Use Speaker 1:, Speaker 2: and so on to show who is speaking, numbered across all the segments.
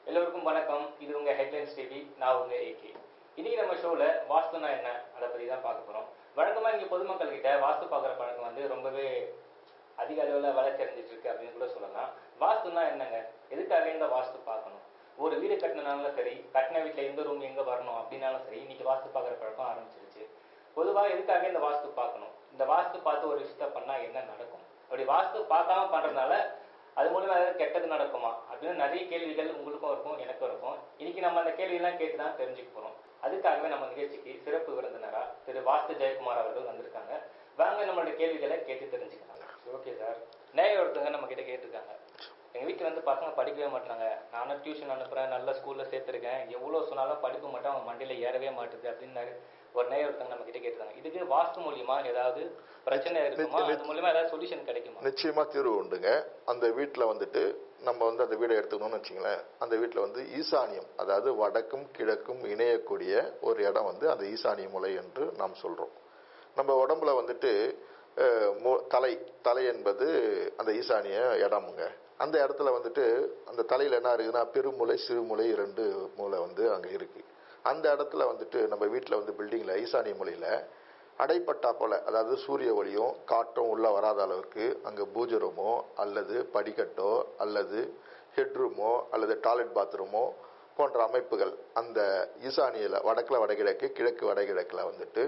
Speaker 1: எல்லோருக்கும் வணக்கம் இது உங்க ஹெட்லைன்ஸ் டிவி நான் உங்க ஏகே இன்னைக்கு நம்ம ஷோல வாஸ்துனா என்ன அதை பத்தி தான் பார்க்க போறோம் வழக்கமா இங்க பொதுமக்கள் கிட்ட வாஸ்து பார்க்குற பழக்கம் வந்து ரொம்பவே அதிக அளவில் வளர்ச்சி அடைஞ்சிட்டு இருக்கு அப்படின்னு கூட சொல்லலாம் வாஸ்துனா என்னங்க எதுக்காக இந்த வாஸ்து பார்க்கணும் ஒரு வீடு கட்டினாலும் சரி கட்டின வீட்டில் எந்த ரூம் எங்க வரணும் அப்படின்னாலும் சரி இன்னைக்கு வாஸ்து பார்க்குற பழக்கம் ஆரம்பிச்சிருச்சு பொதுவாக எதுக்காக இந்த வாஸ்து பார்க்கணும் இந்த வாஸ்து பார்த்து ஒரு விஷயத்த பண்ணா என்ன நடக்கும் அப்படி வாஸ்து பார்க்காம பண்றதுனால அது மூலமா ஏதாவது கெட்டது நடக்குமா அப்படின்னு நிறைய கேள்விகள் உங்களுக்கும் இருக்கும் எனக்கும் இருக்கும் இன்னைக்கு நம்ம அந்த கேள்வியெல்லாம் கேட்டு தான் தெரிஞ்சுக்க போறோம் அதுக்காகவே நம்ம நிகழ்ச்சிக்கு சிறப்பு விருந்தினரா திரு வாஸ்து ஜெயக்குமார் அவர்கள் வந்திருக்காங்க வாங்க நம்மளோட கேள்விகளை கேட்டு தெரிஞ்சுக்கலாம் ஓகே சார் நேய ஒருத்தவங்க நம்ம கிட்ட கேட்டிருக்காங்க எங்க வீட்டுல வந்து பசங்க படிக்கவே மாட்டாங்க நானும் டியூஷன் அனுப்புறேன் நல்ல ஸ்கூல்ல சேர்த்திருக்கேன் எவ்வளவு சொன்னாலும் படிப்பு மட்டும் அவங்க மண்டையில ஏறவே மாட்டுது அப்படின்னு ஒரு நேய ஒருத்தவங்க நம்ம கிட்ட கேட்டிருக்காங்க இதுக்கு வாஸ்து மூலியமா ஏதாவது பிரச்சனை இருக்குமா அது மூலியமா ஏதாவது சொல்யூஷன் கிடைக்குமா
Speaker 2: நிச்சயமா தீர்வு உண்டுங்க அந்த வீட்டில் வந்துட்டு நம்ம வந்து அந்த வீடை எடுத்துக்கணும்னு வச்சுங்களேன் அந்த வீட்டில் வந்து ஈசானியம் அதாவது வடக்கும் கிழக்கும் இணையக்கூடிய ஒரு இடம் வந்து அந்த ஈசானிய முலை என்று நாம் சொல்றோம் நம்ம உடம்புல வந்துட்டு அஹ், மு- தலை தலை என்பது அந்த ஈசானிய இடமுங்க அந்த இடத்துல வந்துட்டு அந்த தலையில என்ன இருக்குன்னா பெருமூளை சிறுமூளை இரண்டு மூளை வந்து அங்க இருக்கு அந்த இடத்துல வந்துட்டு நம்ம வீட்டில் வந்து பில்டிங்ல ஈசானிய மூலையில அடைப்பட்டா போல அதாவது சூரிய ஒளியும் காற்றும் உள்ள வராத அளவுக்கு அங்க பூஜை ரூமோ அல்லது படிக்கட்டோ அல்லது ஹெட்ரூமோ அல்லது டாய்லெட் பாத்ரூமோ போன்ற அமைப்புகள் அந்த ஈசானியில வடக்குல வடகிழக்கு கிழக்கு வடகிழக்குல வந்துட்டு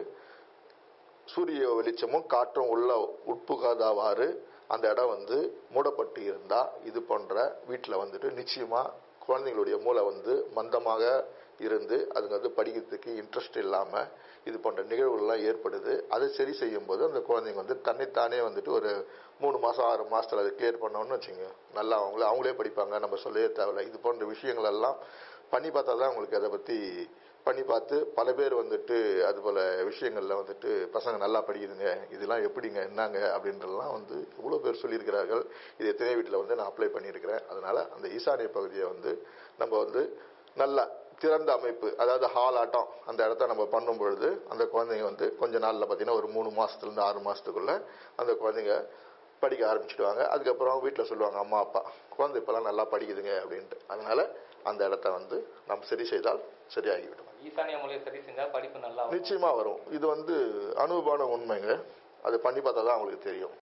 Speaker 2: சூரிய வெளிச்சமும் காற்றும் உள்ள உட்புகாதவாறு அந்த இடம் வந்து மூடப்பட்டு இருந்தா இது போன்ற வீட்டில் வந்துட்டு நிச்சயமா குழந்தைங்களுடைய மூளை வந்து மந்தமாக இருந்து அதுங்க வந்து படிக்கிறதுக்கு இன்ட்ரெஸ்ட் இல்லாம இது போன்ற நிகழ்வுகள்லாம் ஏற்படுது அதை சரி செய்யும் போது அந்த குழந்தைங்க வந்து தன்னைத்தானே வந்துட்டு ஒரு மூணு மாசம் ஆறு மாசத்துல அதை கிளியர் பண்ணோம்னு வச்சுங்க நல்லா அவங்களே அவங்களே படிப்பாங்க நம்ம சொல்லவே தேவையில்ல இது போன்ற விஷயங்கள் எல்லாம் பண்ணி பார்த்தா தான் உங்களுக்கு அதை பத்தி பண்ணி பார்த்து பல பேர் வந்துட்டு அது போல விஷயங்கள்ல வந்துட்டு பசங்க நல்லா படிக்குதுங்க இதெல்லாம் எப்படிங்க என்னங்க அப்படின்றலாம் வந்து இவ்வளவு பேர் சொல்லியிருக்கிறார்கள் இது எத்தனை வீட்டில் வந்து நான் அப்ளை பண்ணியிருக்கிறேன் அதனால அந்த ஈசானிய பகுதியை வந்து நம்ம வந்து நல்லா திறந்த அமைப்பு அதாவது ஹால் ஆட்டம் அந்த இடத்த நம்ம பண்ணும் பொழுது அந்த குழந்தைங்க வந்து கொஞ்ச நாள்ல பார்த்தீங்கன்னா ஒரு மூணு மாசத்துல இருந்து ஆறு மாசத்துக்குள்ள அந்த குழந்தைங்க படிக்க ஆரம்பிச்சிடுவாங்க அதுக்கப்புறம் வீட்டில் சொல்லுவாங்க அம்மா அப்பா குழந்தை இப்பெல்லாம் நல்லா படிக்குதுங்க அப்படின்ட்டு அதனால அந்த இடத்த வந்து நம்ம சரி செய்தால் சரியாகிவிடும்
Speaker 1: ஈசானிய மொழியை சரி செஞ்சா படிப்பு நல்லா வரும்
Speaker 2: நிச்சயமா வரும் இது வந்து அனுபவமான உண்மைங்க அது பண்ணி பார்த்தா தான் அவங்களுக்கு தெரியும்